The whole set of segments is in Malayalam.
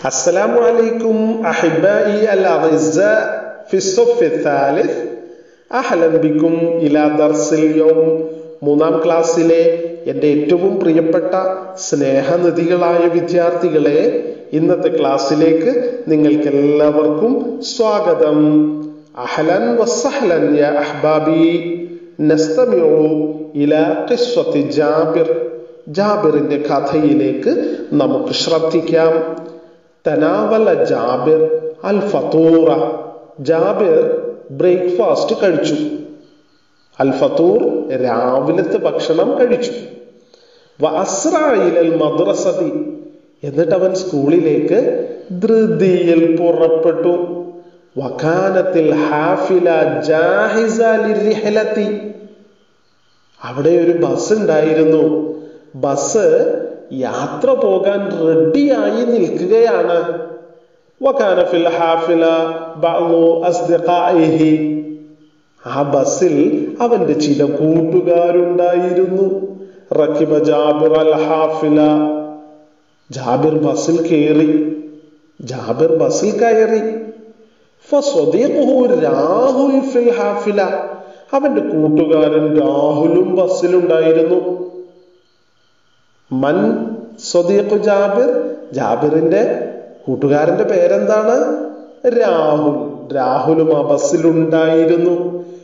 السلام عليكم أحبائي الأعزاء في الصف الثالث أهلا بكم إلى درس اليوم മൂന്നാം ക്ലാസ്സിലെ എൻ്റെ ഏറ്റവും പ്രിയപ്പെട്ട സ്നേഹനിധികളായ വിദ്യാർത്ഥികളെ ഇന്നത്തെ ക്ലാസ്സിലേക്ക് നിങ്ങൾക്ക് എല്ലാവർക്കും സ്വാഗതം അഹലൻ വസഹലൻ യാ അഹ്ബാബി നസ്തമിഉ ഇലാ ഖിസ്വത്തി ജാബിർ ജാബിറിന്റെ കഥയിലേക്ക് നമുക്ക് ശ്രദ്ധിക്കാം തനാവല ജാബിർ അൽ ഫത്തൂറ ജാബിർ ബ്രേക്ക്ഫാസ്റ്റ് കഴിച്ചു അൽ ഫത്തൂർ രാവിലത്തെ ഭക്ഷണം കഴിച്ചു വസ്രായിലൽ മദ്രസതി എന്നിട്ട് അവൻ സ്കൂളിലേക്ക് ധൃതിയിൽ പുറപ്പെട്ടു വക്കാനത്തിൽ ഹാഫില ജാഹിസ ലിർഹിലത്തി അവിടെ ഒരു ബസ് ഉണ്ടായിരുന്നു ബസ് യാത്ര പോകാൻ റെഡിയായി നിൽക്കുകയാണ് വക്കാനഫിൽ ഹാഫില ബഅ്ദു അസ്ദിഖാഇഹി ആ ബസ്സിൽ അവന്റെ ചില കൂട്ടുകാരുണ്ടായിരുന്നു റക്കിബ ജാബിർ അൽ ഹാഫില ജാബിർ ബസ്സിൽ കയറി ജാബിർ ബസ്സിൽ കയറി ഫസ്വദീഖുഹു രാഹുൽ ഫിൽ ഹാഫില അവന്റെ കൂട്ടുകാരൻ രാഹുലും ബസ്സിലുണ്ടായിരുന്നു മൻ സ്വദീഖു ജാബിർ ജാബിറിന്റെ കൂട്ടുകാരന്റെ പേരെന്താണ് രാഹുൽ രാഹുലും ആ ബസ്സിലുണ്ടായിരുന്നു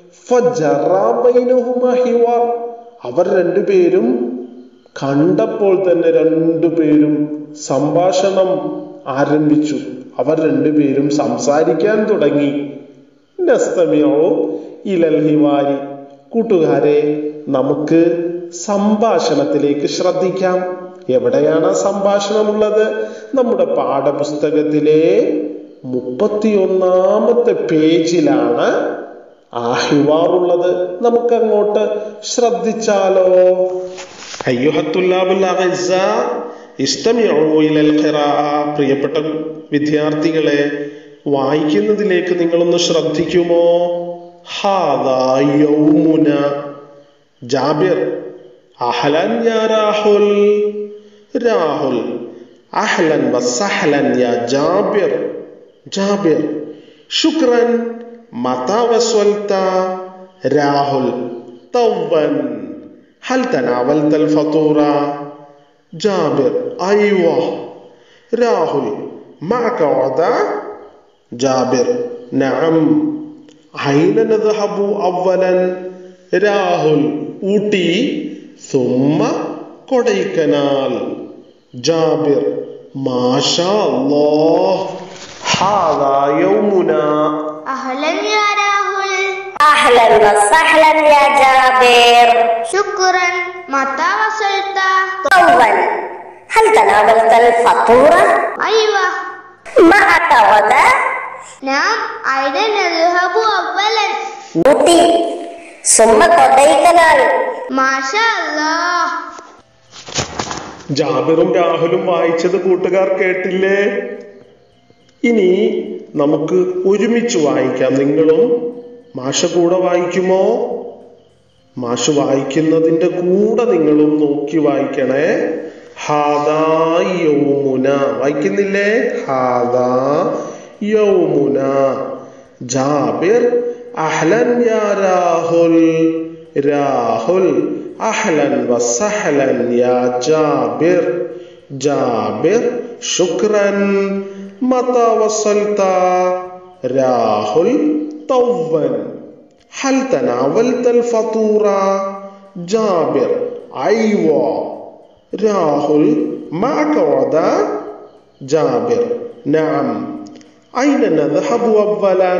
അവർ രണ്ടുപേരും കണ്ടപ്പോൾ തന്നെ രണ്ടുപേരും സംഭാഷണം ആരംഭിച്ചു അവർ രണ്ടുപേരും സംസാരിക്കാൻ തുടങ്ങി നസ്തമിയോ ഇലൽ ഹിവാരി കൂട്ടുകാരെ നമുക്ക് സംഭാഷണത്തിലേക്ക് ശ്രദ്ധിക്കാം എവിടെയാണ് ആ സംഭാഷണമുള്ളത് നമ്മുടെ പാഠപുസ്തകത്തിലെ മുപ്പത്തിയൊന്നാമത്തെ പേജിലാണ് ആ ഹിവാറുള്ളത് നമുക്ക് അങ്ങോട്ട് ശ്രദ്ധിച്ചാലോ പ്രിയപ്പെട്ട വിദ്യാർത്ഥികളെ വായിക്കുന്നതിലേക്ക് നിങ്ങളൊന്ന് ശ്രദ്ധിക്കുമോ യൗമുന ജാബിർ അഹ്ലൻ യാ രാഹുൽ രാഹുൽ അഹ്ലൻ വസഹ്ലൻ യാ ജാബിർ ജാബിർ ശുക്രൻ متى وصلت راهل طوا هل تناولت الفطورة جابر أيوة راهل معك عدا جابر نعم أين نذهب أولا راهل ഊട്ടി ثم കൊടൈക്കനാൽ ജാബിർ മാഷാ അല്ലാഹ് ഹാദാ യൗമുനാ أهلا يا راهل أهلا وسهلا يا جابر شكرا متى وصلت؟ أول هل تناولت الفطورة؟ أيوة معك غدا؟ نعم أين نذهب أولا؟ ഊട്ടി ثم കൊടൈക്കനാൽ ما شاء الله ജാബിറും രാഹുലും വായിച്ചത് കൂട്ടുകാർ കേട്ടില്ലേ ഇനി നമുക്ക് ഒരുമിച്ച് വായിക്കാം നിങ്ങളും മാഷ കൂടെ വായിക്കുമോ മാഷ് വായിക്കുന്നതിന്റെ കൂടെ നിങ്ങളും നോക്കി വായിക്കണേ ഹാദാ യൗമുന വായിക്കുന്നില്ലേ ഹാദാ യൗമുന ജാബിർ അഹ്ലൻ യാ രാഹുൽ രാഹുൽ അഹ്ലൻ വസഹ്ലൻ യാ ജാബിർ ജാബിർ ശുക്രൻ متى وصلت راهل طوا هل تناولت الفطورة جابر أيوة راهل معك غدا جابر نعم أين نذهب أولا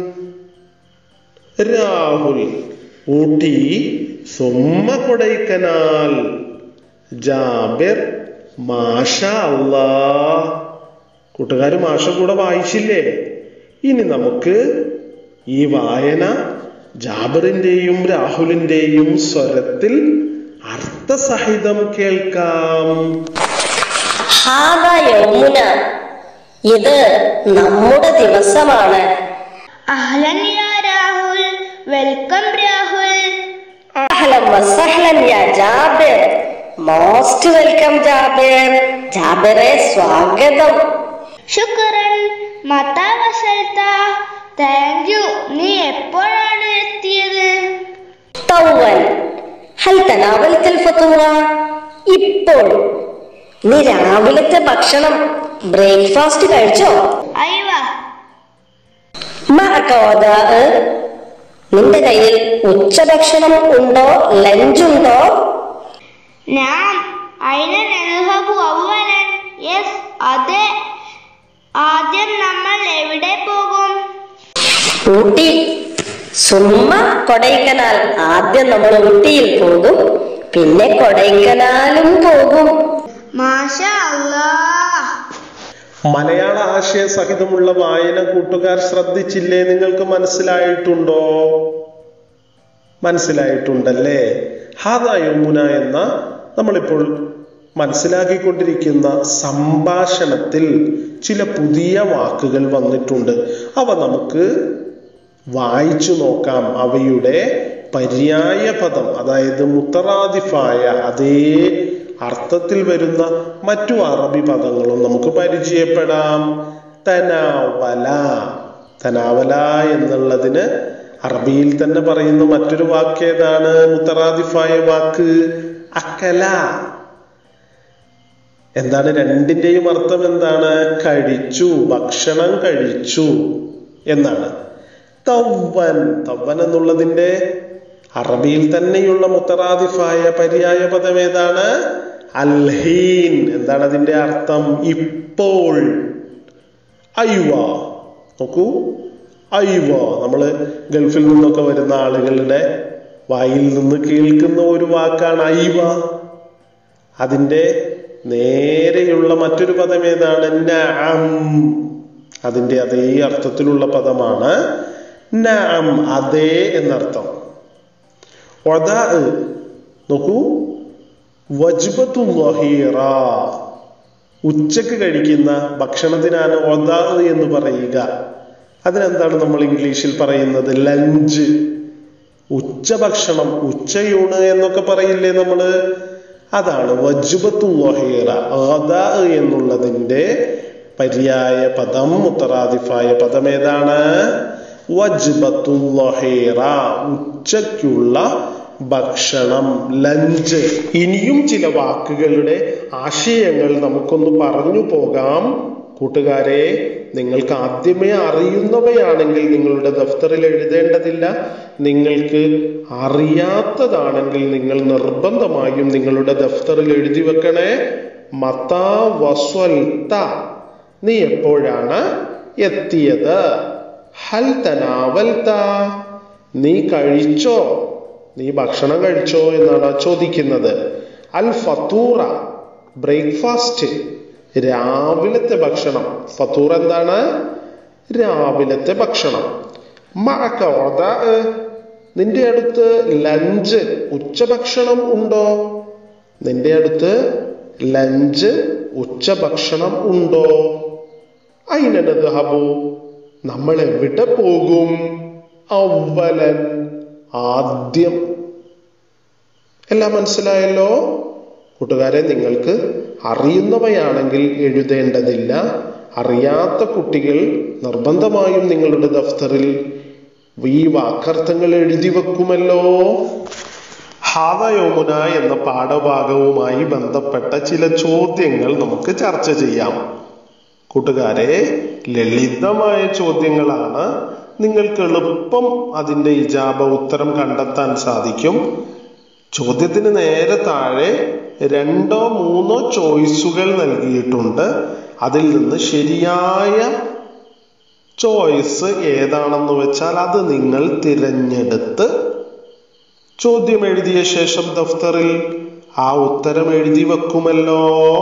രാഹുൽ ഊട്ടി സുമ്മ കൊടൈക്കനാൽ ജാബിർ മാഷ അല്ലാ കൂട്ടുകാർ മാഷ കൂടെ വായിച്ചില്ലേ ഇനി നമുക്ക് ഈ വായന ജാബറിന്റെയും രാഹുലിന്റെയും സ്വരത്തിൽ അർത്ഥസഹിതം കേൾക്കാം ഹാദ യൗമുന ഇത് നമ്മുടെ ദിവസമാണ് أهلا يا راهل വെൽക്കം രാഹുൽ അഹ്ലൻ വസഹ്ലൻ യാ ജാബിർ മോസ്റ്റ് വെൽക്കം ജാബിർ ജാബിറെ സ്വാഗതം ശുക്രൻ മതാ വസൽത്ത താങ്ക് യു നീ എപ്പോഴാണ് എത്തിയത് طوّل هل تناولت الفطور ഇപ്പോൾ നീ രാവിലത്തെ ഭക്ഷണം ബ്രേക്ക്ഫാസ്റ്റ് കഴിച്ചോ അയവ معك غداء നിന്റെ കയ്യിൽ ഉച്ചഭക്ഷണം ഉണ്ടോ ലഞ്ച് ഉണ്ടോ നാം അയിന നെൽഹബു അവലൻ യെസ് അതെ ആദ്യം നമ്മൾ എവിടെ പോകും ഊട്ടി സുമ്മ കൊടൈക്കനാൽ ആദ്യം നമ്മൾ ഊട്ടിയിൽ പോകും പിന്നെ കൊടൈക്കനാലും പോകും മാഷ അല്ലാ മലയാള ആശയ സഹിതമുള്ള വായന കൂട്ടുകാർ ശ്രദ്ധിച്ചില്ലേ നിങ്ങൾക്ക് മനസ്സിലായിട്ടുണ്ടോ മനസ്സിലായിട്ടുണ്ടല്ലേ ഹാദ യമുന എന്ന നമ്മളിപ്പോൾ മനസ്സിലാക്കിക്കൊണ്ടിരിക്കുന്ന സംഭാഷണത്തിൽ ചില പുതിയ വാക്കുകൾ വന്നിട്ടുണ്ട് അവ നമുക്ക് വായിച്ചു നോക്കാം അവയുടെ പര്യായ പദം അതായത് മുത്തറാദിഫായ അതേ അർത്ഥത്തിൽ വരുന്ന മറ്റു അറബി പദങ്ങളും നമുക്ക് പരിചയപ്പെടാം തനാവല തനാവല എന്നുള്ളതിന് അറബിയിൽ തന്നെ പറയുന്ന മറ്റൊരു വാക്ക് ഏതാണ് മുത്തറാദിഫായ വാക്ക് അക്കല എന്താണ് രണ്ടിന്റെയും അർത്ഥം എന്താണ് കഴിച്ചു ഭക്ഷണം കഴിച്ചു എന്നാണ് തവ്വൻ തവ്വൻ എന്നുള്ളതിന്റെ അറബിയിൽ തന്നെയുള്ള മുത്തറാദിഫായ പര്യായ പദം ഏതാണ് അൽഹീൻ എന്താണ് അതിന്റെ അർത്ഥം ഇപ്പോൾ ഐവ നോക്കൂ ഐവ നമ്മള് ഗൾഫിൽ നിന്നൊക്കെ വരുന്ന ആളുകളുടെ വായിൽ നിന്ന് കേൾക്കുന്ന ഒരു വാക്കാണ് ഐവ അതിന്റെ നേരെയുള്ള മറ്റൊരു പദം ഏതാണ് നഅം അതിന്റെ അതേ അർത്ഥത്തിലുള്ള പദമാണ് നഅം അതേ എന്നർത്ഥം ഒദാ നോക്കൂ വജ്ബത്തു വഹീറ ഉച്ചക്ക് കഴിക്കുന്ന ഭക്ഷണത്തിനാണ് ഒദാ എന്ന് പറയുക അതിനെന്താണ് നമ്മൾ ഇംഗ്ലീഷിൽ പറയുന്നത് ലഞ്ച് ഉച്ചഭക്ഷണം ഉച്ചയൂണ് എന്നൊക്കെ പറയില്ലേ നമ്മള് അതാണ് വജ്ബത്തു വഹീറ ഗദാ എന്നുള്ളതിന്റെ പര്യായ പദം മുത്തറാദിഫായ പദം ഏതാണ് വജ്ബത്തു വഹീറ ഉച്ചയ്ക്കുള്ള ഭക്ഷണം ലഞ്ച് ഇനിയും ചില വാക്കുകളുടെ ആശയങ്ങൾ നമുക്കൊന്ന് പറഞ്ഞു പോകാം കൂട്ടുകാരെ നിങ്ങൾക്ക് ആദ്യമേ അറിയുന്നവയാണെങ്കിൽ നിങ്ങളുടെ ദഫ്തറിൽ എഴുതേണ്ടതില്ല നിങ്ങൾക്ക് അറിയാത്തതാണെങ്കിൽ നിങ്ങൾ നിർബന്ധമായും നിങ്ങളുടെ ദഫ്തറിൽ എഴുതി വെക്കണേ മതാ വസ്വൽത്ത നീ എപ്പോഴാണ് എത്തിയത് ഹൽ തനാവൽത്ത നീ കഴിച്ചോ നീ ഭക്ഷണം കഴിച്ചോ എന്നാണ് ചോദിക്കുന്നത് അൽ ഫത്തൂറ ബ്രേക്ക്ഫാസ്റ്റ് രാവിലത്തെ ഭക്ഷണം ഫത്തൂർ എന്താണ് രാവിലത്തെ ഭക്ഷണം മഅക വദാ നിന്റെ അടുത്ത് ലഞ്ച് ഉച്ചഭക്ഷണം ഉണ്ടോ നിന്റെ അടുത്ത് ലഞ്ച് ഉച്ചഭക്ഷണം ഉണ്ടോ അയിനഹബു നമ്മൾ എവിടെ പോകും അവലൻ ആദ്യം എല്ലാം മനസ്സിലായല്ലോ കൂട്ടുകാരെ നിങ്ങൾക്ക് അറിയുന്നവയാണെങ്കിൽ എഴുതേണ്ടതില്ല അറിയാത്ത കുട്ടികൾ നിർബന്ധമായും നിങ്ങളുടെ ദഫ്തറിൽ ഈ വാക്കർത്ഥങ്ങൾ എഴുതി വെക്കുമല്ലോ ഹാദയോമുന എന്ന പാഠഭാഗവുമായി ബന്ധപ്പെട്ട ചില ചോദ്യങ്ങൾ നമുക്ക് ചർച്ച ചെയ്യാം കൂട്ടുകാരെ ലളിതമായ ചോദ്യങ്ങളാണ് നിങ്ങൾക്ക് എളുപ്പം അതിന്റെ ഇജാബ ഉത്തരം കണ്ടെത്താൻ സാധിക്കും ചോദ്യത്തിന് നേരെ താഴെ രണ്ടോ മൂന്നോ ചോയ്സുകൾ നൽകിയിട്ടുണ്ട് അതിൽ നിന്ന് ശരിയായ ചോയ്സ് ഏതാണെന്ന് വെച്ചാൽ അത് നിങ്ങൾ തിരഞ്ഞെടുത്ത് ചോദ്യം എഴുതിയ ശേഷം ദഫ്തറിൽ ആ ഉത്തരം എഴുതി വെക്കുമല്ലോ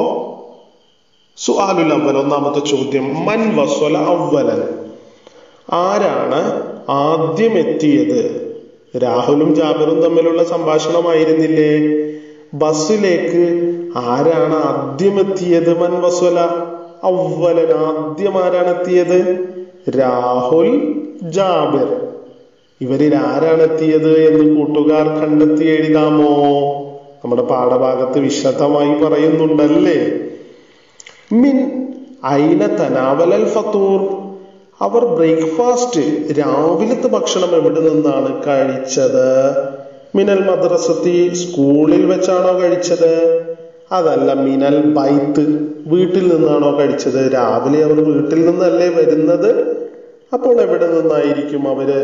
സുആലുൽ അവൽ ഒന്നാമത്തെ ചോദ്യം മൻ വസ്വല അവലൻ ആരാണ് ആദ്യം എത്തിയത് രാഹുലും ജാബിറും തമ്മിലുള്ള സംഭാഷണമായിരുന്നില്ലേ ബസ്സിലേക്ക് ആരാണ് ആദ്യം എത്തിയത് മൻ വസ്വല അവലൻ ആദ്യം ആരാണ് എത്തിയത് രാഹുൽ ജാബിർ ഇവരിൽ ആരാണ് എത്തിയത് എന്ന് കൂട്ടുകാർ കണ്ടെത്തി എഴുതാമോ നമ്മുടെ പാഠഭാഗത്ത് വിശദമായി പറയുന്നുണ്ടല്ലേ മിൻ ഐന തനാവലൽ ഫത്തൂർ അവർ ബ്രേക്ക്ഫാസ്റ്റ് രാവിലത്തെ ഭക്ഷണം എവിടെ നിന്നാണ് കഴിച്ചത് മിനൽ മദ്രസത്തി സ്കൂളിൽ വെച്ചാണോ കഴിച്ചത് അതല്ല മിനൽ ബൈത്ത് വീട്ടിൽ നിന്നാണോ കഴിച്ചത് രാവിലെ അവർ വീട്ടിൽ നിന്നല്ലേ വരുന്നത് അപ്പോൾ എവിടെ നിന്നായിരിക്കും അവര്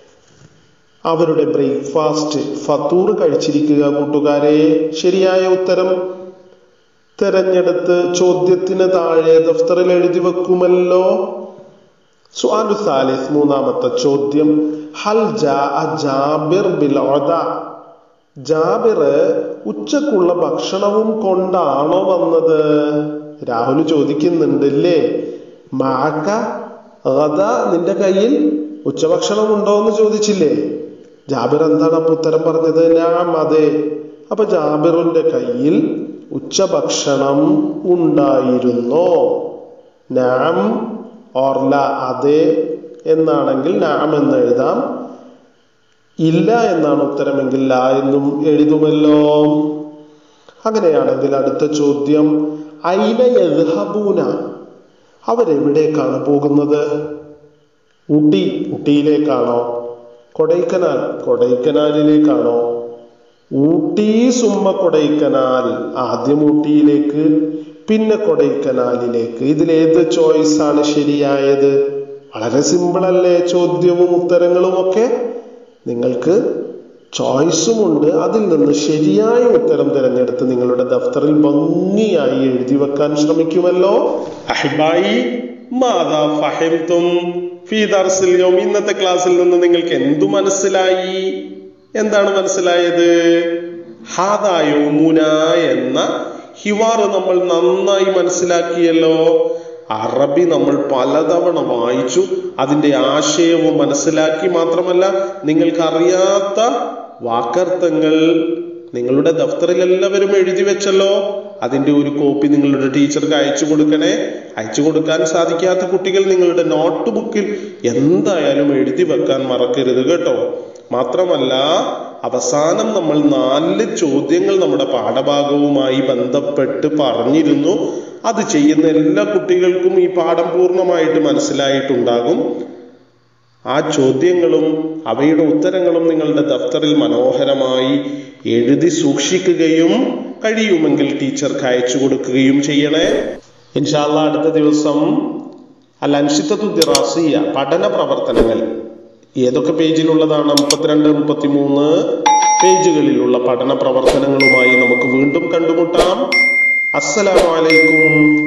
അവരുടെ ബ്രേക്ക്ഫാസ്റ്റ് ഫത്തൂർ കഴിച്ചിരിക്കുക കൂട്ടുകാരെ ശരിയായ ഉത്തരം തെരഞ്ഞെടുത്ത് ചോദ്യത്തിന് താഴെ ദഫ്തറിൽ എഴുതി വെക്കുമല്ലോ സുആലു സാലിസ് മൂന്നാമത്തെ ചോദ്യം ഹൽ ജാ ജാബിർ ബിൽ ഒദ ജാബിർ ഉച്ചക്കുള്ള ഭക്ഷണവും കൊണ്ടാണോ വന്നത് രാഹുൽ ചോദിക്കുന്നുണ്ടല്ലേ മാക്ക അത നിന്റെ കയ്യിൽ ഉച്ചഭക്ഷണം ഉണ്ടോ എന്ന് ചോദിച്ചില്ലേ ജാബിർ എന്താണ് അപ്പൊ ഉത്തരം പറഞ്ഞത് ഞാൻ അതെ അപ്പൊ ജാബിറിന്റെ കയ്യിൽ ഉച്ചഭക്ഷണം ഉണ്ടായിരുന്നോ നാം ഓർല അതെ എന്നാണെങ്കിൽ നാം എന്ന് എഴുതാം ഇല്ല എന്നാണ് ഉത്തരമെങ്കിൽ ല എന്നും എഴുതുമല്ലോ അങ്ങനെയാണെങ്കിൽ അടുത്ത ചോദ്യം ഐന യദ്ഹബൂന അവരെവിടേക്കാണ് പോകുന്നത് ഊട്ടി ഊട്ടിയിലേക്കാണോ കൊടൈക്കനാൽ കൊടൈക്കനാലിലേക്കാണോ ഊട്ടി സുമ്മ കൊടൈക്കനാൽ ആദ്യം ഊട്ടിയിലേക്ക് പിന്നെ കൊടൈക്കനാലിലേക്ക് ഇതിലേത് ചോയ്സ് ആണ് ശരിയായത് വളരെ സിമ്പിൾ അല്ലേ ചോദ്യവും ഉത്തരങ്ങളും ഒക്കെ നിങ്ങൾക്ക് ചോയ്സും ഉണ്ട് അതിൽ നിന്ന് ശരിയായ ഉത്തരം തിരഞ്ഞെടുത്ത് നിങ്ങളുടെ ദഫ്തറിൽ ഭംഗിയായി എഴുതി വെക്കാൻ ശ്രമിക്കുമല്ലോ അഹിബായി മാതാ ഫഹിംതും ഫീ ദർസിൽ യൗം ഇന്നത്തെ ക്ലാസ്സിൽ നിന്ന് നിങ്ങൾക്ക് എന്തു മനസ്സിലായി എന്താണ് മനസ്സിലായത് ഹാദായോമുന എന്ന ഹിവാർ നമ്മൾ നന്നായി മനസ്സിലാക്കിയല്ലോ അറബി നമ്മൾ പലതവണ വായിച്ചു അതിന്റെ ആശയവും മനസ്സിലാക്കി മാത്രമല്ല നിങ്ങൾക്ക് അറിയാത്ത വാക്കർത്ഥങ്ങൾ നിങ്ങളുടെ ദഫ്തറിൽ എല്ലാവരും എഴുതി വെച്ചല്ലോ അതിന്റെ ഒരു കോപ്പി നിങ്ങളുടെ ടീച്ചർക്ക് അയച്ചു കൊടുക്കണേ അയച്ചു കൊടുക്കാൻ സാധിക്കാത്ത കുട്ടികൾ നിങ്ങളുടെ നോട്ട് ബുക്കിൽ എന്തായാലും എഴുതി വെക്കാൻ മറക്കരുത് കേട്ടോ മാത്രമല്ല അവസാനം നമ്മൾ നാല് ചോദ്യങ്ങൾ നമ്മുടെ പാഠഭാഗവുമായി ബന്ധപ്പെട്ട് പറഞ്ഞിരുന്നു അത് ചെയ്യുന്ന എല്ലാ കുട്ടികൾക്കും ഈ പാഠം പൂർണ്ണമായിട്ട് മനസ്സിലായിട്ടുണ്ടാകും ആ ചോദ്യങ്ങളും അവയുടെ ഉത്തരങ്ങളും നിങ്ങളുടെ ദഫ്തറിൽ മനോഹരമായി എഴുതി സൂക്ഷിക്കുകയും കഴിയുമെങ്കിൽ ടീച്ചർക്ക് അയച്ചു കൊടുക്കുകയും ചെയ്യണേ ഇൻഷാല്ല അടുത്ത ദിവസം അൽ അൻഷിത്തത്തു ദിറാസിയ പഠന പ്രവർത്തനങ്ങൾ ഏതൊക്കെ പേജിലുള്ളതാണ് മുപ്പത്തിരണ്ട് മുപ്പത്തിമൂന്ന് പേജുകളിലുള്ള പഠന പ്രവർത്തനങ്ങളുമായി നമുക്ക് വീണ്ടും കണ്ടുമുട്ടാം അസ്സലാമലൈക്കും